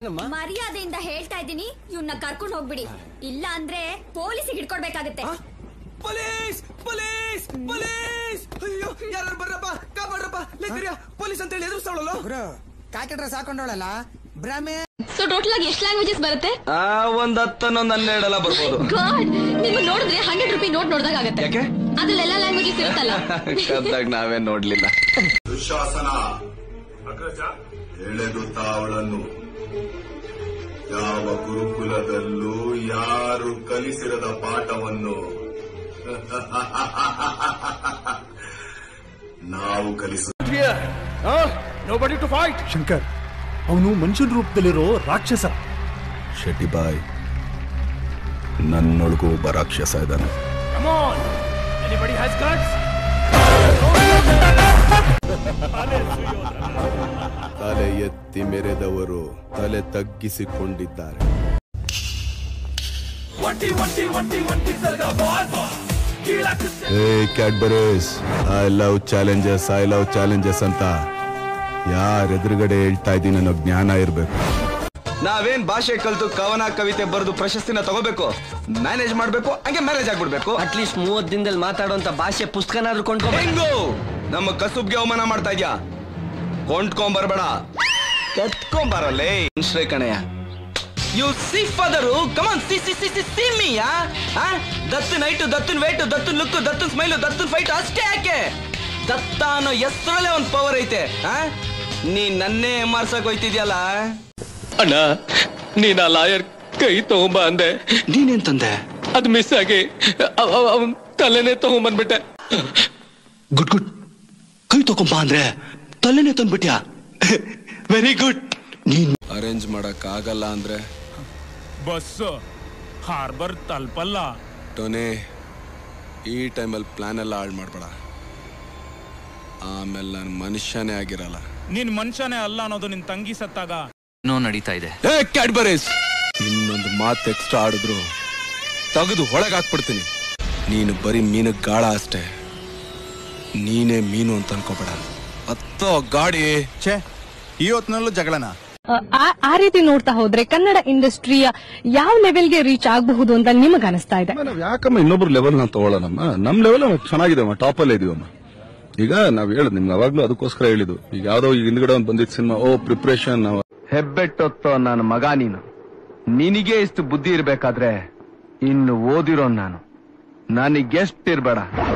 ಮರ್ಯಾದೆಯಿಂದ ಹೇಳ್ತಾ ಇದ್ದೀನಿ ಇವ್ನ ಕರ್ಕೊಂಡು ಹೋಗ್ಬಿಡಿ ಇಲ್ಲ ಅಂದ್ರೆ ಪೊಲೀಸಿಗೆ ಹಿಡ್ಕೊಡ್ಬೇಕಾಗತ್ತೆ ಪೊಲೀಸ್ ಪೊಲೀಸ್ ಪೊಲೀಸ್ ಅಯ್ಯೋ ಯಾರು ಬರ್ರಪ್ಪ ಕಾಪಾಡ್ರಪ್ಪ ಲೆಕ್ಕರಿಯ ಪೊಲೀಸ್ ಅಂತ ಹೇಳಿ ಎದುರಿಸ್ತಾವಳಲ್ಲ ಗುರು ಕಾಕಿ ಡ್ರೆಸ್ ಹಾಕೊಂಡವಳಲ್ಲ ಭ್ರಮೆ ಸೊ ಟೋಟಲ್ ಆಗಿ ಎಷ್ಟು ಲ್ಯಾಂಗ್ವೇಜಸ್ ಬರುತ್ತೆ ಆ ಒಂದ್ ಹತ್ತನ್ನೊಂದ್ ಹನ್ನೆರಡೆಲ್ಲ ಬರ್ಬೋದು ಗಾಡ್ ನಿಮ್ಗೆ ನೋಡಿದ್ರೆ ಹಂಡ್ರೆಡ್ ರುಪಿ ನೋಟ್ ನೋಡ್ದಾಗ ಆಗತ್ತೆ ಯಾಕೆ ಅದ್ರಲ್ಲೆಲ್ಲ ಲ್ಯಾಂಗ್ವೇಜಸ್ ಇರುತ್ತಲ್ಲ ಕದ್ದಾಗ ನಾವೇ ನೋಡ್ಲಿಲ್ಲ ದುಶಾಸನ ಎಳೆದು ತಾವಳನ್ನು ಯಾವ ಗುರುಕುಲದಲ್ಲೂ ಯಾರು ಕಲಿಸಿರದ ಪಾಠವನ್ನು ನಾವು ಕಲಿಸ ಶಂಕರ್ ಅವನು ಮನುಷ್ಯನ ರೂಪದಲ್ಲಿರೋ ರಾಕ್ಷಸ ಶೆಟ್ಟಿ ಬಾಯ್ ನನ್ನೊಳಗೂ ಒಬ್ಬ ರಾಕ್ಷಸ ಇದ್ದಾನೆ ತಲೆ ಎತ್ತಿ ಮೆರೆದವರು ತಲೆ ತಗ್ಗಿಸಿಕೊಂಡಿದ್ದಾರೆ hey Cadbury's I love challenges I love challenges ಅಂತ ಯಾರ ಎದುರುಗಡೆ ಹೇಳ್ತಾ ಇದ್ದೀನಿ ಅನ್ನೋ ಜ್ಞಾನ ಇರಬೇಕು ನಾವೇನ್ ಭಾಷೆ ಕಲ್ತು ಕವನ ಕವಿತೆ ಬರೆದು ಪ್ರಶಸ್ತಿನ ತಗೋಬೇಕು ಮ್ಯಾನೇಜ್ ಮಾಡ್ಬೇಕು ಹಂಗೆ ಮ್ಯಾನೇಜ್ ಆಗ್ಬಿಡ್ಬೇಕು ಅಟ್ಲೀಸ್ಟ್ ಮೂವತ್ ದಿನದಲ್ಲಿ ಮಾತಾಡುವಂತ ಭಾಷೆ ಪುಸ್ತಕನಾದ್ರೂ ಕೊಂಡ್ಕೊ ಹೆಂಗು ನಮ್ಮ ಕಸುಬ್ಗೆ ಅವಮಾನ ಮಾಡ್ತಾ ಇದ್ಯಾ ಕೊಂಡ್ಕೊಂಡ್ ಬರ್ಬೇಡ ಕತ್ಕೊಂಬರಲ್ಲೇ ಶ್ರೀ ಕಣಯ್ಯ you see father come on see see see see see me ಯಾ ದತ್ತನ್ ಹೈಟು ದತ್ತನ್ ವೇಟು ದತ್ತನ್ ಲುಕ್ ದತ್ತನ್ ಸ್ಮೈಲು ದತ್ತನ್ ಫೈಟ್ ಅಷ್ಟೇ ಯಾಕೆ ದತ್ತ ಅನ್ನೋ ಹೆಸರಲ್ಲೇ ಒಂದ್ ಪವರ್ ಐತೆ ಆ? ನೀ ನನ್ನೇ ಮಾರ್ಸಕ್ ಹೋಯ್ತಿದ್ಯಲ್ಲ ಅಣ್ಣ ನೀನ್ ಆ ಲಾಯರ್ ಕೈ ತಗೊಂಬ ಅಂದೆ ನೀನೇನ್ ತಂದೆ ಅದ್ ಮಿಸ್ ಆಗಿ ಅವ್- ಅವ್- ಅವ್ನ್ ತಲೆನೇ ತಗೊಂಬಂದ್ಬಿಟ್ಟೆ ಗುಡ್ ಗುಡ್ ಕೈ ತಗೊಂಬ ಅಂದ್ರೆ ತಲೆನೇ ತಂದ್ಬಿಟ್ಯಾ ವೆರಿ ಗುಡ್ ನೀನ್ ಅರೇಂಜ್ ಮಾಡಕ್ ಆಗಲ್ಲ ಅಂದ್ರೆ ಬಸ್ ಹಾರ್ಬರ್ ತಲುಪಲ್ಲ ಟೋನಿ ಈ ಟೈಮಲ್ಲಿ ಪ್ಲಾನ್ ಎಲ್ಲ ಹಾಳು ಮಾಡ್ಬೇಡ ಆಮೇಲೆ ನಾನು ಮನುಷ್ಯನೇ ಆಗಿರಲ್ಲ ನೀನ್ ಮನುಷ್ಯನೇ ಅಲ್ಲ ಅನ್ನೋದು ನಿನ್ ತಂಗಿ ಸತ್ತಾಗ ನೋ ನಡೀತಾ ಇದೆ ಏ ಕ್ಯಾಡ್ಬರೀಸ್ ಇನ್ನೊಂದು ಮಾತು ಎಕ್ಸ್ಟ್ರಾ ಆಡಿದ್ರು ತೆಗೆದು ಹೊಳಗೆ ಹಾಕ್ಬಿಡ್ತೀನಿ ನೀನು ಬರೀ ಮೀನು ಗಾಳ ಅಷ್ಟೇ ನೀನೇ ಮೀನು ಅಂತ ಅನ್ಕೋಬೇಡ ಹತ್ತೋ ಗಾಡಿ ಛೇ ಈ ಹೊತ್ತಿನಲ್ಲೂ ಜಗಳನ ಆ- ಆ ರೀತಿ ನೋಡ್ತಾ ಹೋದ್ರೆ ಕನ್ನಡ ಇಂಡಸ್ಟ್ರಿಯ ಯಾವ ಲೆವೆಲ್ಗೆ ರೀಚ್ ಆಗಬಹುದು ಅಂತ ನಿಮಗ್ ಅನಿಸ್ತಾ ಇದೆ ನಾವ್ ಯಾಕಮ್ಮ ಇನ್ನೊಬ್ರು ಲೆವೆಲ್ ನ ತಗೊಳ್ಳೋಣಮ್ಮ ನಮ್ ಲೆವೆಲ್ ಚೆನ್ನಾಗಿದೆಮ್ಮ ಟಾಪ್ ಅಲ್ಲೇ ಇದೀವಮ್ಮ ಈಗ ನಾವ್ ಹೇಳುದು ನಿಮ್ಗೆ ಅವಾಗ್ಲೂ ಅದಕ್ಕೋಸ್ಕರ ಹೇಳಿದ್ದು ಈಗ ಯಾವ್ದೋ ಈಗ ಹಿಂದ್ಗಡೆ ಒಂದು ಬಂದಿದ್ ಸಿನಿಮಾ ಓ ಪ್ರಿಪ್ರೇಷನ್ ಹೆಬ್ಬೆಟ್ಟೊತ್ತೋ ನನ್ನ ಮಗ ನೀನು ನಿನಗೆ ಇಷ್ಟು ಬುದ್ಧಿ ಇರ್ಬೇಕಾದ್ರೆ ಇನ್ನು ಓದಿರೋ ನಾನು ನನಗೆಷ್ಟ್ ಇರ್ಬೇಡ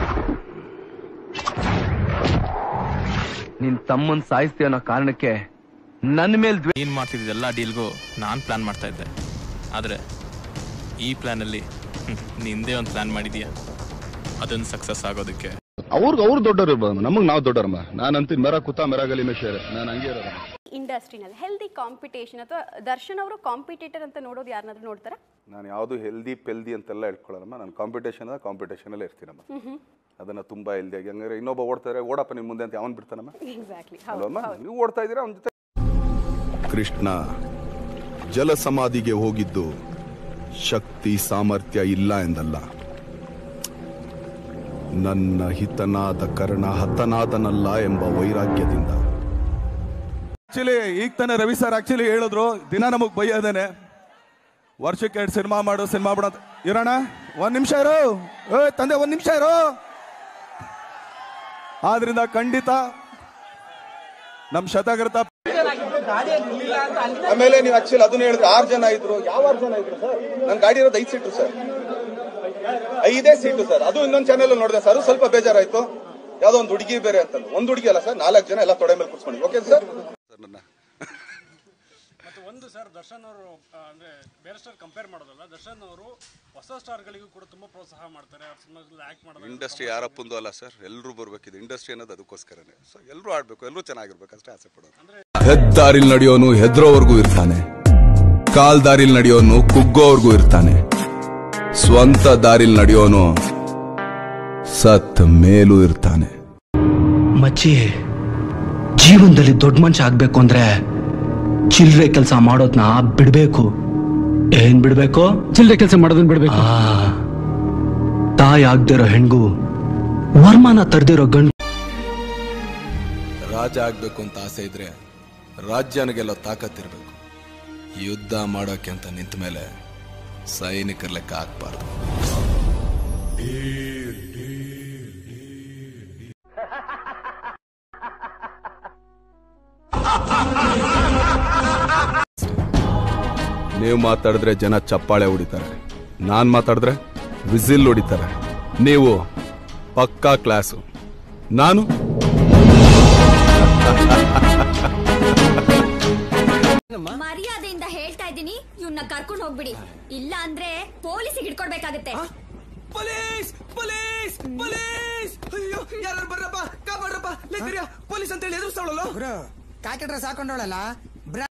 ನಿನ್ ತಮ್ಮನ್ ಸಾಯಿಸ್ತಿ ಅನ್ನೋ ಕಾರಣಕ್ಕೆ ನನ್ನ ಮೇಲೆ ದ್ವೇ- ನೀನ್ ಮಾಡ್ತಿದ್ದ ಎಲ್ಲಾ ಡೀಲ್ಗೂ ನಾನ್ ಪ್ಲಾನ್ ಮಾಡ್ತಾ ಇದ್ದೆ ಆದ್ರೆ ಈ ಪ್ಲಾನ್ ಅಲ್ಲಿ ಹ್ಮ್, ನಿಂದೇ ಒಂದು ಪ್ಲಾನ್ ಮಾಡಿದ್ಯಾ ಅದನ್ನ ಸಕ್ಸಸ್ ಆಗೋದಕ್ಕೆ ಅವ್ರಿಗೆ ಅವ್ರು ದೊಡ್ಡವ್ರು ಇರ್ಬೋದು ನಮಗ್ ನಾವ್ ದೊಡ್ಡವ್ರಮ್ಮ ನಾನಂತೀನಿ ಮೆರ ಕುತ್ತ ಮೆರಾಗಲಿ ಮೇಷೇರೆ ನಾನು ಹಂಗೆ ಇರೋದು ಇಂಡಸ್ಟ್ರಿನಲ್ಲಿ ಹೆಲ್ದಿ ಕಾಂಪಿಟೇಷನ್ ಅಥವಾ ದರ್ಶನ್ ಅವರು ಕಾಂಪಿಟೇಟರ್ ಅಂತ ನೋಡೋದು ಯಾರನ್ನಾದ್ರೂ ನೋಡ್ತಾರಾ ನಾನು ಯಾವುದು ಹೆಲ್ದಿ ಪೆಲ್ದಿ ಅಂತೆಲ್ಲ ಹೇಳ್ಕೊಳ್ಳಲ್ಲಮ್ಮ ನಾನು ಕಾಂಪಿಟೇಷನ್ ಕಾಂಪಿಟೇಷನ್ ಅಲ್ಲೇ ಇರ್ತೀನಮ್ಮ ಅದನ್ನ ತುಂಬಾ ಹೆಲ್ದಿಯಾಗಿ ಹಂಗಾರೆ ಇನ್ನೊಬ್ಬ ಓಡ್ತಾರೆ ಓಡಪ್ಪ ನಿಮ್ ಮುಂದೆ ಅಂತ ಯಾವನ್ ಬಿಡ್ತಾನಮ್ಮ ಎಕ್ಸಾಕ್ಟ್ಲಿ ಅಲ್ವಮ್ಮ ನೀವು ಓಡ್ತಾ ಇದ್ದೀರಾ ಅವನ ಜೊತೆ ಕೃಷ್ಣ ಜಲ ಸಮಾಧಿಗೆ ಹೋಗಿದ್ದು ಶಕ್ತಿ ಸಾಮರ್ಥ್ಯ ಇಲ್ಲ ಎಂದಲ್ಲ ನನ್ನ ಹಿತನಾದ ಕರ್ಣ ಹತನಾದನಲ್ಲ ಎಂಬ ವೈರಾಗ್ಯದಿಂದ ಆಕ್ಚುಲಿ ಈಗ ತಾನೇ ರವಿ ಸರ್ ಆಕ್ಚುಲಿ ಹೇಳಿದ್ರು ದಿನ ನಮಗ್ ಬೈಯೋದೇನೆ ವರ್ಷಕ್ಕೆ ಎರಡು ಸಿನಿಮಾ ಮಾಡು ಸಿನಿಮಾ ಬಿಡ ಅಂತ ಇರೋಣ ಒಂದ್ ನಿಮಿಷ ಇರು ಏ ತಂದೆ ಒಂದ್ ನಿಮಿಷ ಇರು ಆದ್ರಿಂದ ಖಂಡಿತ ನಮ್ ಶತಕೃತ ಆಮೇಲೆ ನೀವು ಆಕ್ಚುಲಿ ಅದನ್ನ ಹೇಳಿದ್ರೆ ಆರು ಜನ ಇದ್ರು ಯಾವ ಆರು ಜನ ಇದ್ರು ಸರ್ ನನ್ ಗಾಡಿ ಇರೋದು ಐದು ಸೀಟು ಸರ್ ಐದೇ ಸೀಟು ಸರ್ ಅದು ಇನ್ನೊಂದು ಚಾನೆಲ್ ನೋಡಿದೆ ಸರ್ ಸ್ವಲ್ಪ ಬೇಜಾರಾಯ್ತು ಯಾವ್ದೋ ಒಂದು ಹುಡುಗಿ ಬೇರೆ ಅಂತ ಒಂದು ಹುಡುಗಿ ಅಲ್ಲ ಸರ್ ನಾಲ್ಕು ಜನ ಎಲ್ಲ ತೊಡೆ ಮೇಲೆ ಕೂರ್ಸ್ಕೊಂಡು ಓಕೆ ಸರ್ ಒಂದು ಸರ್ ದರ್ಶನ್ ಅವರು ಅಂದ್ರೆ ಬೇರೆ ಸ್ಟಾರ್ ಕಂಪೇರ್ ಮಾಡೋದಲ್ಲ ದರ್ಶನ್ ಅವರು ಹೊಸ ಸ್ಟಾರ್ಗಳಿಗೂ ಕೂಡ ತುಂಬಾ ಪ್ರೋತ್ಸಾಹ ಮಾಡ್ತಾರೆ ಅವ್ರ ಸಿನಿಮಾದಲ್ಲಿ ಆಕ್ಟ್ ಮಾಡೋದು ಇಂಡಸ್ಟ್ರಿ ಯಾರಪ್ಪಂದು ಅಲ್ಲ ಸರ್ ಎಲ್ಲರೂ ಬರ್ಬೇಕಿದೆ ಇಂಡಸ್ಟ್ರಿ ಅನ್ನೋದು ಅದಕ್ಕೋಸ್ಕರನೇ ಸೊ ಎಲ್ಲರೂ ಆಡ್ಬೇಕು ಎಲ್ಲರೂ ಚೆನ್ನಾಗಿರ್ಬೇಕು ಅಷ್ಟೇ ಆಸೆ ಪಡೋದು ಹೆದ್ದಾರಿಲ್ ನಡೆಯೋನು ಹೆದ್ರೋವರೆಗೂ ಇರ್ತಾನೆ ಕಾಲ್ ದಾರಿಲ್ ನಡೆಯೋನು ಕುಗ್ಗೋವರೆಗೂ ಇರ್ತಾನೆ ಸ್ವಂತ ದಾರಿಲ್ ನಡೆಯೋನು ಸತ್ ಮೇಲೂ ಇರ್ತಾನೆ ಮಚ್ಚಿ ಜೀವನದಲ್ಲಿ ದೊಡ್ಡ ಮನುಷ್ಯ ಆಗ್ಬೇಕು ಅಂದ್ರೆ ಚಿಲ್ಲರೆ ಕೆಲಸ ಮಾಡೋದ್ನ ಬಿಡ್ಬೇಕು ಏನ್ ಬಿಡ್ಬೇಕು ಚಿಲ್ಲರೆ ಕೆಲಸ ಮಾಡೋದನ್ನ ಬಿಡ್ಬೇಕು ತಾಯಿ ಆಗ್ದಿರೋ ಹೆಣ್ಗೂ ವರ್ಮಾನ ತರ್ದಿರೋ ಗಂಡು ರಾಜ ಆಗ್ಬೇಕು ಅಂತ ಆಸೆ ಇದ್ರೆ ರಾಜ್ಯನಿಗೆಲ್ಲ ತಾಕತ್ತಿರ್ಬೇಕು ಯುದ್ಧ ಮಾಡೋಕೆ ಅಂತ ನಿಂತ ಮೇಲೆ ಸೈನಿಕರ ಲೆಕ್ಕ ಹಾಕ್ಬಾರ್ದು ನೀವು ಮಾತಾಡಿದ್ರೆ ಜನ ಚಪ್ಪಾಳೆ ಹೊಡಿತಾರೆ ನಾನ್ ಮಾತಾಡಿದ್ರೆ ವಿಸಿಲ್ ಹೊಡಿತಾರೆ ನೀವು ಪಕ್ಕಾ ಕ್ಲಾಸು ನಾನು ಮರ್ಯಾದೆಯಿಂದ ಹೇಳ್ತಾ ಇದ್ದೀನಿ ಇವ್ನ ಕರ್ಕೊಂಡು ಹೋಗ್ಬಿಡಿ ಇಲ್ಲ ಅಂದ್ರೆ ಪೊಲೀಸಿಗೆ ಹಿಡ್ಕೊಡ್ಬೇಕಾಗತ್ತೆ ಪೊಲೀಸ್ ಪೊಲೀಸ್ ಪೊಲೀಸ್ ಅಯ್ಯೋ ಯಾರು ಬರ್ರಪ್ಪ ಕಾಪಾಡ್ರಪ್ಪ ಲೇಕರಿಯ ಪೊಲೀಸ್ ಅಂತ ಹೇಳಿ ಎದುರಿಸ್ತಾವಳಲ್ಲ ಗುರು ಕಾಕಿ ಡ್ರೆಸ್ ಹಾಕೊಂಡವಳಲ್ಲ